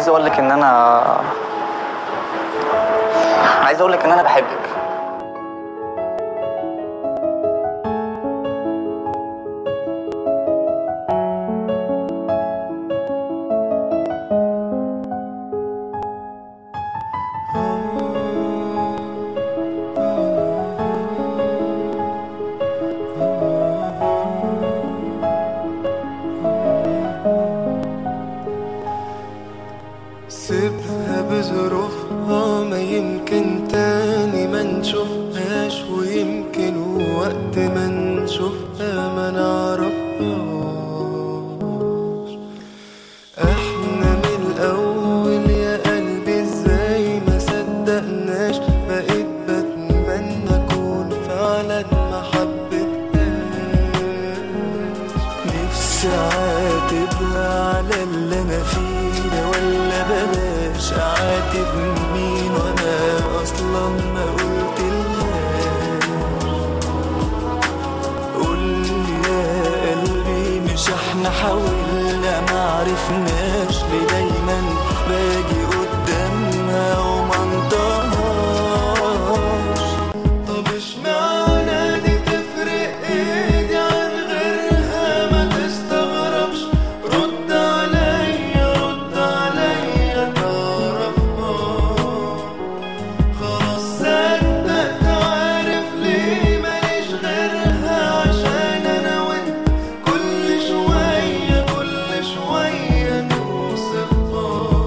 عايز اقول لك ان انا عايز اقول لك ان انا بحبك سيبها بظروفها ما يمكن تاني ما نشوفهاش ويمكن وقت ما نشوفها ما نعرفهاش احنا من الاول يا قلبي ازاي ما صدقناش بقيت بتمنى اكون فعلا ما حبيتهاش نفسي اعاتبها على اللي انا فيه ده ولا بلاش اعاتب مين وانا اصلا ما قلتلهاش قولي يا قلبي مش احنا حاولنا ما عرفناش ليه دايما باجي قدامها وما انطقهاش طب اشمعنى دي تفرق ايدي عن غيرها ما تستغربش رد عليا رد عليا تعرفها خلاص صدقت عارف ليه ماليش غيرها عشان انا وانت كل شوية كل شوية نوصفها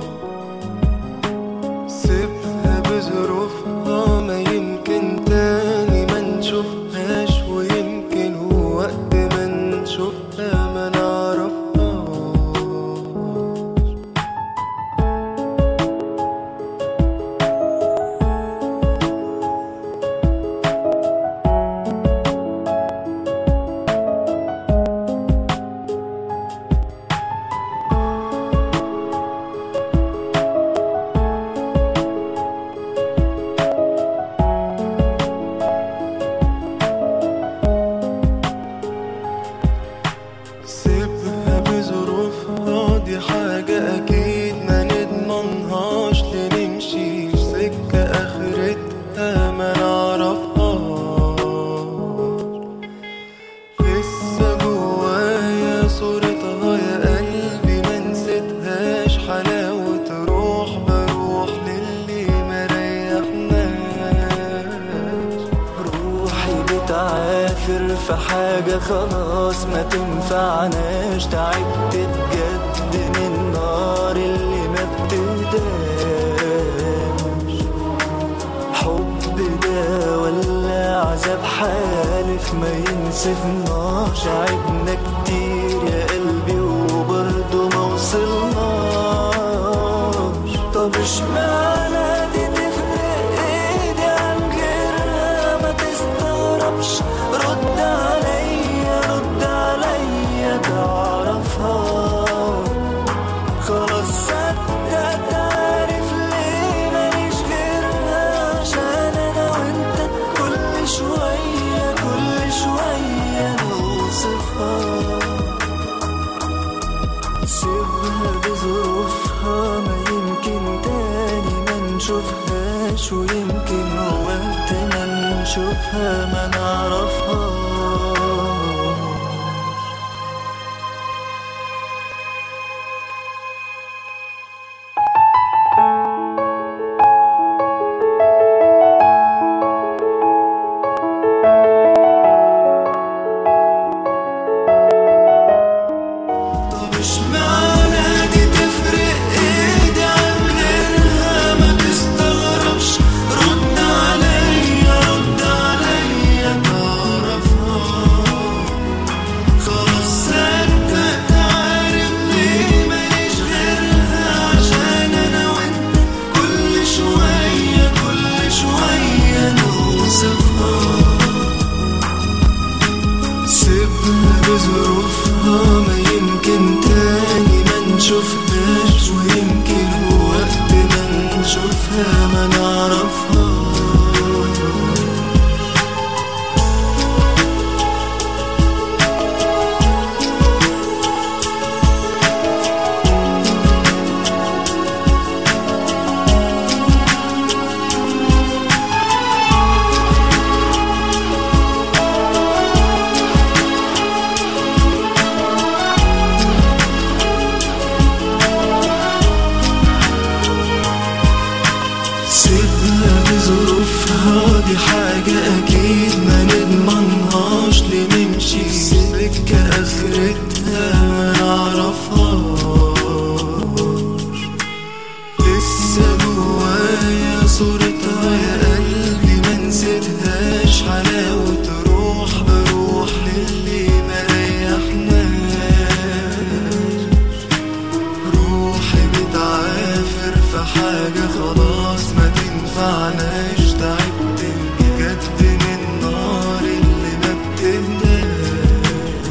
سيبها بظروفها ما يمكن تاني ما نشوفهاش ويمكن وقت ما نشوفها ما نعرفهاش سيبها بظروفها دي حاجة أكيد ما نضمنهاش لنمشي في سكة آخرتها ما نعرفهاش لسه جوايا صورتها يا قلبي ما نسيتهاش حلاوة روح بروح للي ما ريحناش روحي بتعافر في حاجة خلاص ما تنفعناش تعبت بجد من النار اللي ما بتهداش حب ده ولا عذاب حالف ما ينسفناش عدنا كتير يا قلبي وبرضه ما وصلناش طب اشمعنى دي تفرق ايدي عن غيرها ما تستغربش رد عليا رد عليا تعرفها خلاص صدقت عارف ليه ماليش غيرها عشان انا وانت كل شوية كل شوية نوصفها سيبها بظروفها ما يمكن تاني ما نشوفهاش ويمكن وقت ما نشوفها ما نعرفهاش طب اشمعنى دي تفرق ايدي عن غيرها ما تستغربش رد عليا رد عليا تعرفها خلاص صدقت عارف ليه ماليش غيرها عشان انا وانت كل شوية كل شوية نوصفها سيبها بظروفها ما يمكن تاني نعرفهاش لسه جوايا صورتها يا قلبي ما نسيتهاش حلاوة روح بروح للي ما ريحناش روحي بتعافر في حاجة خلاص ما تنفعناش تعبت بجد من النار اللي ما بتهداش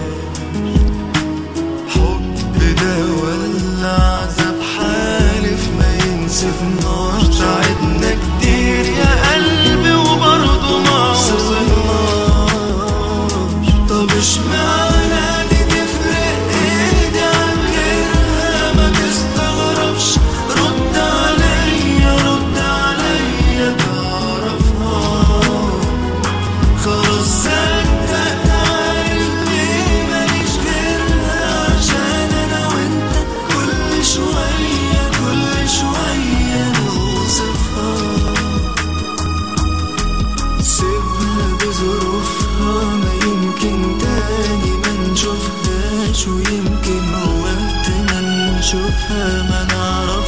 حب ده ولا عذاب حالف ما ينسفناش تعبنا كتير يا قلبي وبرضه ما وصلناش طب اشمعنى دي تفرق ايدي عن غيرها ما تستغربش رد عليا رد عليا تعرفها خلاص صدقت عارف ليه ماليش غيرها عشان انا وانت كل شوية كل شوية نوصفها سيبها بظروفها ما يمكن تاني ما نشوفهاش ويمكن وقت ما نشوفها ما نعرف